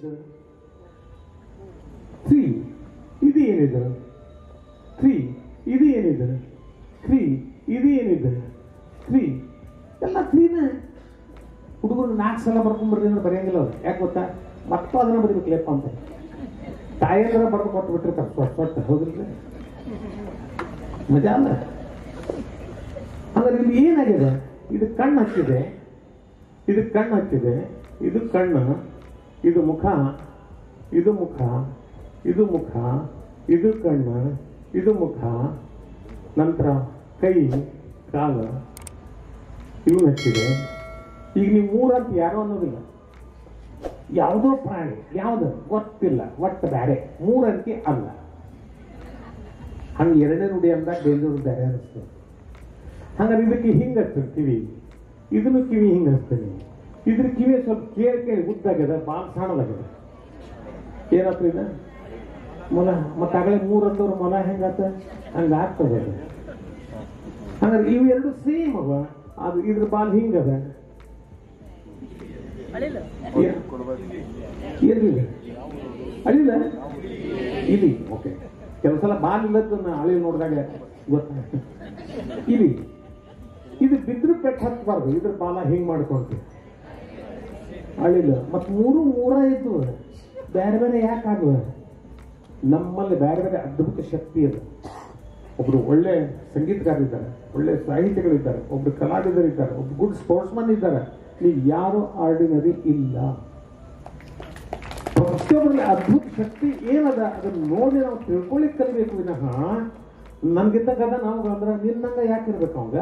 ಏನಿದು ತ್ರೀ ಇದು ಏನಿದೆ ತ್ರೀ ಇದು ಏನಿದೆ ತ್ರೀ ಇದು ಏನಿದೆ ತ್ರೀ ಎಲ್ಲ ತ್ರೀನ ಹುಡುಗರು ನಾಲ್ಕು ಸಲ ಬರ್ಕೊಂಡ್ಬರ್ರಿ ಅಂದ್ರೆ ಬರೆಯಂಗಿಲ್ಲ ಅವ್ರು ಯಾಕೆ ಗೊತ್ತಾ ಮತ್ತೂ ಅದನ್ನ ಬರೀಬೇಕಲೇಪ್ಪ ಅಂತ ತಾಯಿಯಂದ್ರ ಬರೆದು ಕೊಟ್ಟು ಬಿಟ್ಟಿರ್ತಾರೆ ಸ್ವಟ್ ಸ್ವಟ್ ಹೌದಿಲ್ಲ ಮಜಾ ಅಲ್ಲ ಅಂದ್ರೆ ಇಲ್ಲಿ ಏನಾಗಿದೆ ಇದು ಕಣ್ಣು ಹಚ್ಚಿದೆ ಇದು ಕಣ್ಣು ಹಚ್ಚಿದೆ ಇದು ಕಣ್ಣು ಇದು ಮುಖ ಇದು ಮುಖ ಇದು ಮುಖ ಇದು ಕಣ್ಣು ಇದು ಮುಖ ನಂತರ ಕೈ ಕಾಲ ಇವು ಹಚ್ಚಿದೆ ಈಗ ನೀವು ಮೂರಂತ ಯಾರೋ ಅನ್ನೋದಿಲ್ಲ ಯಾವುದೋ ಪ್ರಾಣಿ ಯಾವುದು ಗೊತ್ತಿಲ್ಲ ಒಟ್ಟು ಬೇರೆ ಮೂರಂತಿ ಅಲ್ಲ ಹಂಗೆ ಎರಡನೇ ನುಡಿ ಅಂದಾಗ ಬೇಲೂರು ಬೇರೆ ಅನಿಸ್ತದೆ ಹಂಗಾರೆ ಇದಕ್ಕೆ ಹಿಂಗೆ ಹಚ್ತಾರೆ ಕಿವಿ ಇದನ್ನು ಕಿವಿ ಹಿಂಗೆ ಹಚ್ತೀನಿ ಇದ್ರ ಕಿವಿ ಸ್ವಲ್ಪ ಕೇಳಿ ಕೇಳಿ ಉದ್ದಾಗ್ಯದ ಭಾಳ ಸಣ್ಣದಾಗ್ಯದ ಏನತ್ರ ಇದು ಮೊಲ ಮತ್ತೆ ಆಗಲೇ ಮೂರಂದವ್ರು ಮೊಲ ಹೆಂಗಾತ ಹಂಗ ಆಗ್ತದೆ ಅದು ಹಂಗಾರೆ ಇವು ಎರಡು ಸೇಮ್ ಅವ ಅದು ಇದ್ರ ಬಾಲ್ ಹಿಂಗದ ಇರ್ಲಿಲ್ಲ ಅಳಿಲ್ಲ ಇಲ್ಲಿ ಓಕೆ ಕೆಲವು ಸಲ ಬಾಲ್ ಇಲ್ಲದನ್ನ ಅಳಿ ನೋಡಿದಾಗ ಗೊತ್ತಾಗ್ತದೆ ಇಲ್ಲಿ ಇದು ಬಿದ್ರು ಪೆಟ್ಟು ಹತ್ಬಾರ್ದು ಇದ್ರ ಬಾಲ ಹಿಂಗ್ ಮಾಡ್ಕೊಂತೀವಿ ಅಳಿಲ್ಲ ಮತ್ ಮೂರು ಮೂರ ಇದ್ವು ಬೇರೆ ಬೇರೆ ಯಾಕೆ ಆಗುವ ನಮ್ಮಲ್ಲಿ ಬೇರೆ ಬೇರೆ ಅದ್ಭುತ ಶಕ್ತಿ ಇದೆ ಒಬ್ರು ಒಳ್ಳೆ ಸಂಗೀತಗಾರರಿದ್ದಾರೆ ಒಳ್ಳೆ ಸಾಹಿತಿಗಳಿದ್ದಾರೆ ಒಬ್ರು ಕಲಾವಿದರಿದ್ದಾರೆ ಒಬ್ರು ಗುಡ್ ಸ್ಪೋರ್ಟ್ಸ್ಮನ್ ಇದ್ದಾರೆ ನೀವು ಯಾರು ಆರ್ಡಿನರಿ ಇಲ್ಲ ಪ್ರತಿಯೊಬ್ಬರಲ್ಲಿ ಅದ್ಭುತ ಶಕ್ತಿ ಏನದ ಅದನ್ನ ನೋಡಿ ನಾವು ತಿಳ್ಕೊಳ್ಳಿಕ್ ಕಲಿಬೇಕು ವಿನಃ ನನ್ಗಿದ್ದ ಕದ ನಾವು ಅಂದ್ರೆ ನಿನ್ನಂಗ ಯಾಕೆ ಇರ್ಬೇಕು ಅವಂಗ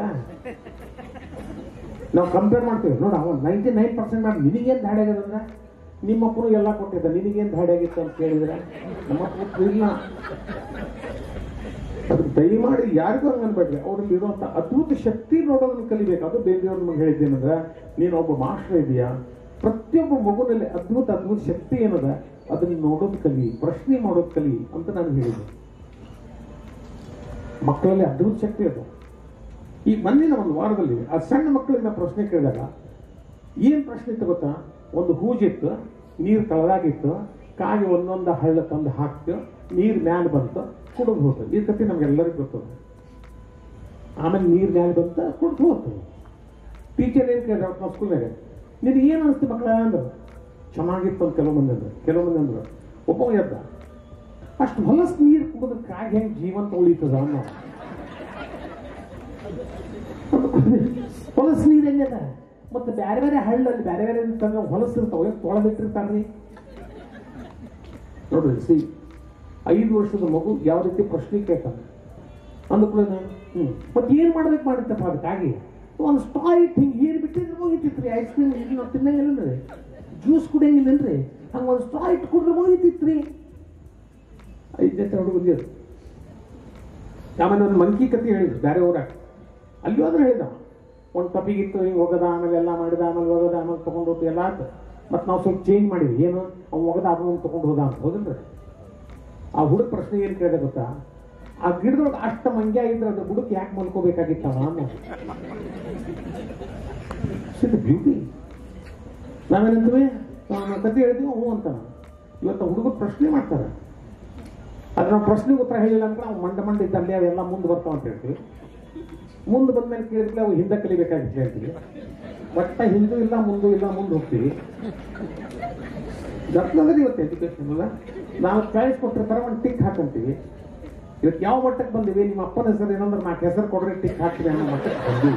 ನಾವು ಕಂಪೇರ್ ಮಾಡ್ತೀವಿ ನೋಡ ಅವನ್ ನೈಂಟಿ ನೈನ್ ಪರ್ಸೆಂಟ್ ಮಾಡಿ ನಿನಗೇನ್ ಧಾಡೆ ಆಗ್ಯದಂದ್ರೆ ನಿಮ್ಮಪ್ಪನು ಎಲ್ಲ ಕೊಟ್ಟಿದ್ದ ನಿನಗೇನ್ ಧಾಡೆ ಆಗಿತ್ತು ಅಂತ ಕೇಳಿದ್ರೆ ನಮ್ಮಪ್ಪ ಇಲ್ಲ ಅದಕ್ಕೆ ದಯಮಾಡಿ ಯಾರಿಗೂ ಹಂಗ ಅನ್ಬೇಡ್ರಿ ಅವ್ರಲ್ಲಿ ಇರುವಂತ ಅದ್ಭುತ ಶಕ್ತಿ ನೋಡೋದನ್ನ ಕಲಿಬೇಕು ಅದು ಬೇರೆಯವ್ರ ನಮ್ಗೆ ಹೇಳಿದ್ದೇನಂದ್ರೆ ನೀನು ಒಬ್ಬ ಮಾಸ್ಟರ್ ಇದೆಯಾ ಪ್ರತಿಯೊಬ್ಬ ಮಗುನಲ್ಲಿ ಅದ್ಭುತ ಅದ್ಭುತ ಶಕ್ತಿ ಏನದ ಅದನ್ನ ನೋಡೋದು ಕಲಿ ಪ್ರಶ್ನೆ ಮಾಡೋದು ಕಲಿ ಅಂತ ನಾನು ಹೇಳಿದೆ ಮಕ್ಕಳಲ್ಲಿ ಅದ್ಭುತ ಶಕ್ತಿ ಅದು ಈ ಮೊನ್ನಿನ ಒಂದು ವಾರದಲ್ಲಿ ಆ ಸಣ್ಣ ಮಕ್ಕಳಿಂದ ಪ್ರಶ್ನೆ ಕೇಳಿದಾಗ ಏನ್ ಪ್ರಶ್ನೆ ಇತ್ತು ಗೊತ್ತಾ ಒಂದು ಹೂಜಿತ್ತು ನೀರು ತಳದಾಗಿತ್ತು ಕಾಗಿ ಒಂದೊಂದು ಹಳ್ಳ ತಂದು ಹಾಕ್ತು ನೀರ್ ಮ್ಯಾಲ ಬಂತು ಕುಡಿದು ಹೋಗ್ತದೆ ಈ ಕಥೆ ನಮ್ಗೆಲ್ಲರಿಗೂ ಗೊತ್ತದ ಆಮೇಲೆ ನೀರ್ ಮ್ಯಾಲ ಬಂತ ಕುಡಿದು ಹೋಗ್ತದೆ ಟೀಚರ್ ಏನ್ ಕೇಳಿದ್ರೆ ನಾವು ಸ್ಕೂಲ್ನಾಗ ನಿನಗೆ ಏನು ಅನಿಸ್ತು ಮಕ್ಕಳ ಅಂದ್ರು ಚೆನ್ನಾಗಿತ್ತು ಅಂತ ಕೆಲವು ಮಂದಿ ಅಂದ್ರು ಕೆಲವು ಮಂದಿ ಅಂದ್ರು ಒಬ್ಬ ಎದ್ದ ಅಷ್ಟು ಹೊಲಸ್ ನೀರು ಕುಡಿದ್ರೆ ಕಾಗಿ ಹೆಂಗ್ ಜೀವಂತ ಉಳಿತದ ಅನ್ನೋ ಹೊಲಸ್ ನೀರು ಹೆಂಗದ ಮತ್ತೆ ಬೇರೆ ಬೇರೆ ಹಳ್ಳಲ್ಲಿ ಬೇರೆ ಬೇರೆ ತಂದ್ರೆ ಹೊಲಸು ಇರ್ತಾವೆ ತೊಳೆದಿಟ್ಟಿರ್ತಾರ್ರಿ ನೋಡ್ರಿ ಸಿ ಐದು ವರ್ಷದ ಮಗು ಯಾವ ರೀತಿ ಪ್ರಶ್ನೆ ಕೇಳ್ತಾನೆ ಅಂದ್ಕೊಳ್ಳಿ ನಾನು ಹ್ಮ್ ಮತ್ತೆ ಏನ್ ಮಾಡ್ಬೇಕು ಮಾಡಿತ್ತಪ್ಪ ಅದಕ್ಕಾಗಿ ಒಂದು ಸ್ಟಾಯಿಟ್ ಹಿಂಗೆ ಏನ್ ಬಿಟ್ಟಿದ್ರೆ ಮುಗಿತಿತ್ರಿ ಐಸ್ ಕ್ರೀಮ್ ನಾವು ತಿನ್ನಂಗಿಲ್ಲನ್ರಿ ಜ್ಯೂಸ್ ಕುಡಿಯಂಗಿಲ್ಲನ್ರಿ ಹಂಗ ಒಂದು ಸ್ಟಾಯಿಟ್ ಕುಡಿದ್ರೆ ಮುಗಿತಿತ್ರಿ ಐದು ಜೊತೆ ಹುಡುಗರು ಆಮೇಲೆ ಒಂದು ಮಂಕಿ ಕತೆ ಹೇಳಿದ್ರು ಬೇರೆ ಊರಾಗ ಅಲ್ಲಿ ಹೋದ್ರೆ ಹೇಳಿದ ಒಂದು ತಪ್ಪಿಗಿತ್ತು ಹಿಂಗೆ ಹೋಗದ ಆಮೇಲೆ ಎಲ್ಲ ಮಾಡಿದ ಆಮೇಲೆ ಹೋಗದ ಆಮೇಲೆ ತಗೊಂಡು ಹೋದ್ ಎಲ್ಲ ಆಯ್ತು ಮತ್ತೆ ನಾವು ಸ್ವಲ್ಪ ಚೇಂಜ್ ಮಾಡಿದ್ವಿ ಏನು ಅವ್ನು ಹೋಗದ ಅದನ್ನ ತಗೊಂಡು ಹೋದ ಅಂತ ಹೋದಿಲ್ರಿ ಆ ಹುಡುಗ ಪ್ರಶ್ನೆ ಏನು ಕೇಳಿದೆ ಗೊತ್ತಾ ಆ ಗಿಡದೊಳಗೆ ಅಷ್ಟ ಮಂಗ್ಯ ಇದ್ರೆ ಅದ್ರ ಬುಡಕ್ಕೆ ಯಾಕೆ ಮಲ್ಕೋಬೇಕಾಗಿತ್ತವ ಅನ್ನೋ ಬ್ಯೂಟಿ ನಾವೇನಂತೀವಿ ನಾವು ಕತೆ ಹೇಳ್ತೀವಿ ಹ್ಞೂ ಅಂತ ಇವತ್ತು ಹುಡುಗರು ಪ್ರಶ್ನೆ ಮಾಡ್ತಾರೆ ಅದ್ರ ನಾವು ಪ್ರಶ್ನೆಗೆ ಉತ್ತರ ಹೇಳಿಲ್ಲ ಅಂದ್ರೆ ಅವ್ನು ಮಂಡ ಮಂಡ ಇದ್ದಲ್ಲಿ ಅವೆಲ್ಲ ಮುಂದೆ ಬರ್ತಾವ ಅಂತ ಹೇಳ್ತೀವಿ ಮುಂದೆ ಬಂದ್ಮೇಲೆ ಕೇಳಿದ್ರೆ ಅವು ಹಿಂದೆ ಕಲಿಬೇಕಾಗಿತ್ತು ಹೇಳ್ತೀವಿ ಒಟ್ಟ ಹಿಂದೂ ಇಲ್ಲ ಮುಂದೂ ಇಲ್ಲ ಮುಂದೆ ಹೋಗ್ತೀವಿ ಗಟ್ಲದ ಇವತ್ತು ಎಜುಕೇಶನ್ ಅಲ್ಲ ನಾವು ಚಾಯ್ಸ್ ಕೊಟ್ಟಿರ್ತಾರೆ ಒಂದು ಟಿಕ್ ಹಾಕಂತೀವಿ ಇವತ್ತು ಯಾವ ಮಟ್ಟಕ್ಕೆ ಬಂದಿವಿ ನಿಮ್ಮ ಅಪ್ಪನ ಹೆಸರು ಏನಂದ್ರೆ ನಾಲ್ಕು ಹೆಸರು ಕೊಡ್ರಿ ಟಿಕ್ ಹಾಕ್ತೀವಿ ಅನ್ನೋ ಮಟ್ಟಕ್ಕೆ ಬಂದಿವಿ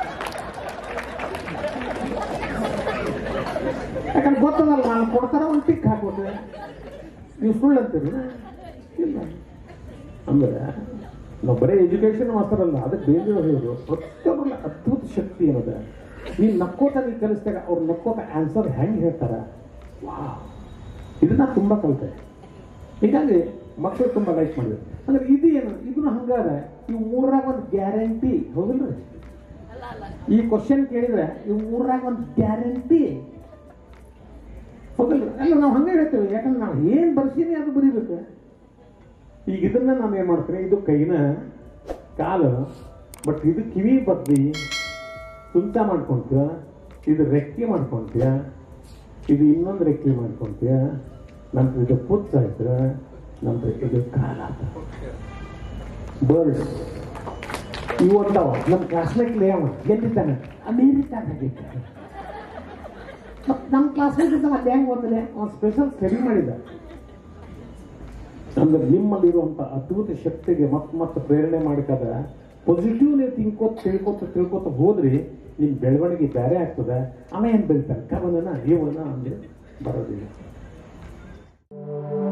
ಯಾಕಂದ್ರೆ ಗೊತ್ತದಲ್ಲ ನಾನು ಕೊಡ್ತಾರ ಒಂದು ಟಿಕ್ ಹಾಕ್ಬಿಟ್ರೆ ನೀವು ಸುಳ್ಳು ಅಂತೀರಿ ಇಲ್ಲ ಅಂದ್ರೆ ನಾವು ಬರೀ ಎಜುಕೇಶನ್ ಮಾತ್ರ ಅಲ್ಲ ಅದಕ್ಕೆ ಬೇರೆ ಹೇಳೋದು ಪ್ರತಿಯೊಬ್ಬರಲ್ಲಿ ಅದ್ಭುತ ಶಕ್ತಿ ಏನದ ನೀನು ನಕ್ಕೋತ ನೀವು ಕಲಿಸಿದಾಗ ಅವ್ರು ನಕ್ಕೋತ ಆನ್ಸರ್ ಹೆಂಗೆ ಹೇಳ್ತಾರ ವಾ ಇದನ್ನ ತುಂಬಾ ಕಲಿತೆ ಹೀಗಾಗಿ ಮಕ್ಕಳು ತುಂಬಾ ಲೈಕ್ ಮಾಡಿದ್ರು ಅಂದ್ರೆ ಇದು ಏನು ಇದನ್ನು ಹಂಗಾದ ಇವು ಮೂರಾಗ ಒಂದು ಗ್ಯಾರಂಟಿ ಹೌದಿಲ್ರಿ ಈ ಕ್ವಶನ್ ಕೇಳಿದ್ರೆ ಇವು ಮೂರಾಗ ಒಂದು ಗ್ಯಾರಂಟಿ ಹೌದಲ್ರಿ ಅಲ್ಲ ನಾವು ಹಂಗೆ ಹೇಳ್ತೇವೆ ಯಾಕಂದ್ರೆ ನಾವು ಏನ್ ಬರ್ಸೀನಿ ಅದು ಬರೀಬೇಕು ಈಗ ಇದನ್ನ ನಾನು ಏನ್ ಮಾಡ್ತೀನಿ ಇದು ಕೈನ ಕಾಲು ಬಟ್ ಇದು ಕಿವಿ ಬದ್ದಿ ತುಂಟ ಮಾಡ್ಕೊಂತೀಯ ಇದು ರೆಕ್ಕೆ ಮಾಡ್ಕೊಂತೀಯ ಇದು ಇನ್ನೊಂದು ರೆಕ್ಕೆ ಮಾಡ್ಕೊಂತೀಯ ನಂತರ ಇದು ಪುಚ್ಚ ಆಯ್ತು ನಂತರ ಇದು ಕಾಲ ಬರ್ಡ್ಸ್ ಇವು ಅಂತಾವ ನಮ್ಮ ಕ್ಲಾಸ್ಮೇಟ್ ಲೇ ಅವ ಎಲ್ಲಿದ್ದಾನೆ ಅಮೇರಿಕಾದಾಗಿದ್ದಾನೆ ಮತ್ತು ನಮ್ಮ ಕ್ಲಾಸ್ಮೇಟ್ ಇದ್ದಾವ ಅಲ್ಲಿ ಹೆಂಗೆ ಓದಲೆ ಅವನು ಸ್ಪೆಷಲ್ ಸ್ಟಡಿ ಮಾಡಿದ ಅಂದ್ರೆ ನಿಮ್ಮಲ್ಲಿರುವಂಥ ಅದ್ಭುತ ಶಕ್ತಿಗೆ ಮತ್ತೆ ಮತ್ತೆ ಪ್ರೇರಣೆ ಮಾಡ್ಕದ ಪಾಸಿಟಿವ್ನೇ ತಿಳ್ಕೊತ ತಿಳ್ಕೊತ ತಿಳ್ಕೊತ ಹೋದ್ರಿ ನಿಮ್ಮ ಬೆಳವಣಿಗೆ ಬೇರೆ ಆಗ್ತದೆ ಅವ ಏನು ಬೆಳಿತಾನೆ ಕವನನ ಇವನ ಅಂದ್ರೆ ಬರೋದಿಲ್ಲ